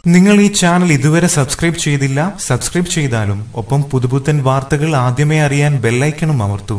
നിങ്ങൾ ഈ ചാനൽ ഇതുവരെ സബ്സ്ക്രൈബ് ചെയ്തില്ല സബ്സ്ക്രൈബ് ചെയ്താലും ഒപ്പം പുതുപുത്തൻ വാർത്തകൾ ആദ്യമേ അറിയാൻ ബെല്ലൈക്കണും അമർത്തൂ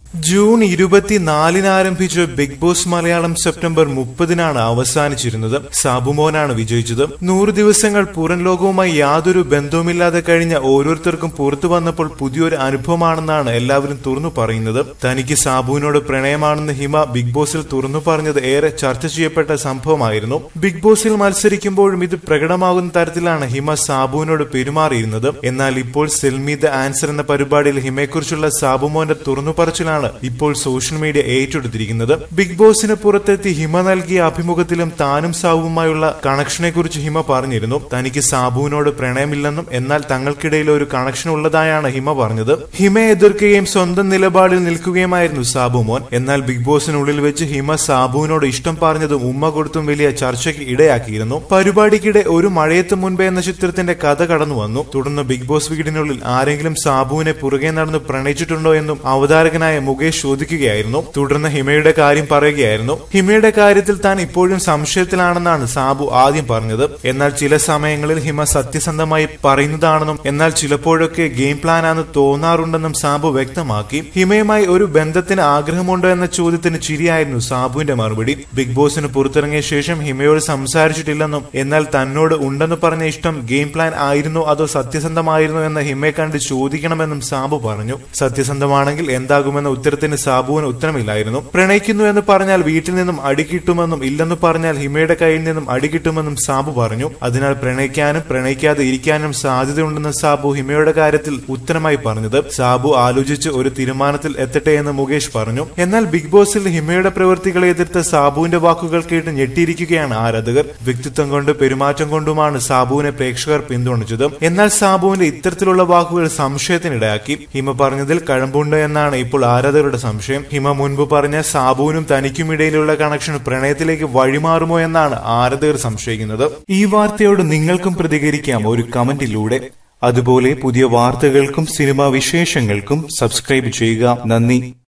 ജൂൺ ഇരുപത്തിനാലിന് ആരംഭിച്ച ബിഗ് ബോസ് മലയാളം സെപ്റ്റംബർ മുപ്പതിനാണ് അവസാനിച്ചിരുന്നത് സാബുമോനാണ് വിജയിച്ചത് നൂറ് ദിവസങ്ങൾ പുറം ലോകവുമായി യാതൊരു ബന്ധവുമില്ലാതെ കഴിഞ്ഞ ഓരോരുത്തർക്കും പുറത്തു വന്നപ്പോൾ പുതിയൊരു അനുഭവമാണെന്നാണ് എല്ലാവരും തുറന്നു പറയുന്നത് തനിക്ക് സാബുവിനോട് പ്രണയമാണെന്ന് ഹിമ ബിഗ് ബോസിൽ തുറന്നു പറഞ്ഞത് ഏറെ ചർച്ച ചെയ്യപ്പെട്ട സംഭവമായിരുന്നു ബിഗ് ബോസിൽ മത്സരിക്കുമ്പോഴും ഇത് പ്രകടമാകുന്ന തരത്തിലാണ് ഹിമ സാബുവിനോട് പെരുമാറിയിരുന്നത് എന്നാൽ ഇപ്പോൾ സെൽമി ദ ആൻസർ എന്ന പരിപാടിയിൽ ഹിമയെക്കുറിച്ചുള്ള സാബുമോന്റെ തുറന്നു പറച്ചിലാണ് ഇപ്പോൾ സോഷ്യൽ മീഡിയ ഏറ്റെടുത്തിരിക്കുന്നത് ബിഗ് ബോസിന് പുറത്തെത്തി ഹിമ നൽകിയ അഭിമുഖത്തിലും താനും സാബുവുമായുള്ള കണക്ഷനെ കുറിച്ച് ഹിമ പറഞ്ഞിരുന്നു തനിക്ക് സാബുവിനോട് പ്രണയമില്ലെന്നും എന്നാൽ തങ്ങൾക്കിടയിൽ ഒരു കണക്ഷൻ ഉള്ളതായാണ് ഹിമ പറഞ്ഞത് ഹിമയെ എതിർക്കുകയും സ്വന്തം നിലപാടിൽ നിൽക്കുകയുമായിരുന്നു സാബുമോൻ എന്നാൽ ബിഗ് ബോസിനുള്ളിൽ വെച്ച് ഹിമ സാബുവിനോട് ഇഷ്ടം പറഞ്ഞതും ഉമ്മ കൊടുത്തും വലിയ ചർച്ചയ്ക്ക് ഇടയാക്കിയിരുന്നു പരിപാടിക്കിടെ ഒരു മഴയത്ത് മുൻപേ എന്ന ചിത്രത്തിന്റെ കഥ കടന്നു വന്നു തുടർന്ന് ബിഗ് ബോസ് വീടിനുള്ളിൽ ആരെങ്കിലും സാബുവിനെ പുറകെ നടന്ന് പ്രണയിച്ചിട്ടുണ്ടോ എന്നും അവതാരകനായ മുകേഷ് ചോദിക്കുകയായിരുന്നു തുടർന്ന് ഹിമയുടെ കാര്യം പറയുകയായിരുന്നു ഹിമയുടെ കാര്യത്തിൽ താൻ ഇപ്പോഴും സംശയത്തിലാണെന്നാണ് സാബു ആദ്യം പറഞ്ഞത് എന്നാൽ ചില സമയങ്ങളിൽ ഹിമ സത്യസന്ധമായി പറയുന്നതാണെന്നും എന്നാൽ ചിലപ്പോഴൊക്കെ ഗെയിം പ്ലാൻ ആണെന്ന് തോന്നാറുണ്ടെന്നും സാബു വ്യക്തമാക്കി ഹിമയുമായി ഒരു ബന്ധത്തിന് ആഗ്രഹമുണ്ടോ എന്ന ചോദ്യത്തിന് ചിരിയായിരുന്നു സാബുവിന്റെ മറുപടി ബിഗ് ബോസിന് പുറത്തിറങ്ങിയ ശേഷം ഹിമയോട് സംസാരിച്ചിട്ടില്ലെന്നും എന്നാൽ തന്നോട് ഉണ്ടെന്ന് പറഞ്ഞ ഇഷ്ടം ഗെയിം പ്ലാൻ ആയിരുന്നോ അതോ സത്യസന്ധമായിരുന്നോ എന്ന് ഹിമയെ കണ്ട് ചോദിക്കണമെന്നും സാബു പറഞ്ഞു സത്യസന്ധമാണെങ്കിൽ എന്താകുമെന്ന ഉത്തരത്തിന് സാബുവിന് ഉത്തരമില്ലായിരുന്നു പ്രണയിക്കുന്നു എന്ന് പറഞ്ഞാൽ വീട്ടിൽ നിന്നും അടി കിട്ടുമെന്നും ഇല്ലെന്ന് പറഞ്ഞാൽ ഹിമയുടെ കയ്യിൽ നിന്നും അടി കിട്ടുമെന്നും സാബു പറഞ്ഞു അതിനാൽ പ്രണയിക്കാനും പ്രണയിക്കാതെ ഇരിക്കാനും സാധ്യതയുണ്ടെന്ന് സാബു ഹിമയുടെ കാര്യത്തിൽ ഉത്തരമായി പറഞ്ഞത് സാബു ആലോചിച്ച് ഒരു തീരുമാനത്തിൽ എത്തട്ടെ എന്ന് മുകേഷ് പറഞ്ഞു എന്നാൽ ബിഗ് ബോസിൽ ഹിമയുടെ പ്രവൃത്തികളെ എതിർത്ത സാബുവിന്റെ വാക്കുകൾ കേട്ട് ഞെട്ടിയിരിക്കുകയാണ് ആരാധകർ വ്യക്തിത്വം കൊണ്ട് പെരുമാറ്റം കൊണ്ടുമാണ് സാബുവിനെ പ്രേക്ഷകർ പിന്തുണച്ചത് എന്നാൽ സാബുവിന്റെ ഇത്തരത്തിലുള്ള വാക്കുകൾ സംശയത്തിനിടയാക്കി ഹിമ പറഞ്ഞതിൽ കഴമ്പുണ്ട് എന്നാണ് ഇപ്പോൾ ആരാധകരുടെ സംശയം ഹിമ മുൻപ് പറഞ്ഞ സാബുവിനും തനിക്കും ഇടയിലുള്ള കണക്ഷൻ പ്രണയത്തിലേക്ക് വഴിമാറുമോ എന്നാണ് ആരാധകർ സംശയിക്കുന്നത് ഈ വാർത്തയോട് നിങ്ങൾക്കും പ്രതികരിക്കാം ഒരു കമന്റിലൂടെ അതുപോലെ പുതിയ വാർത്തകൾക്കും സിനിമാ വിശേഷങ്ങൾക്കും സബ്സ്ക്രൈബ് ചെയ്യുക നന്ദി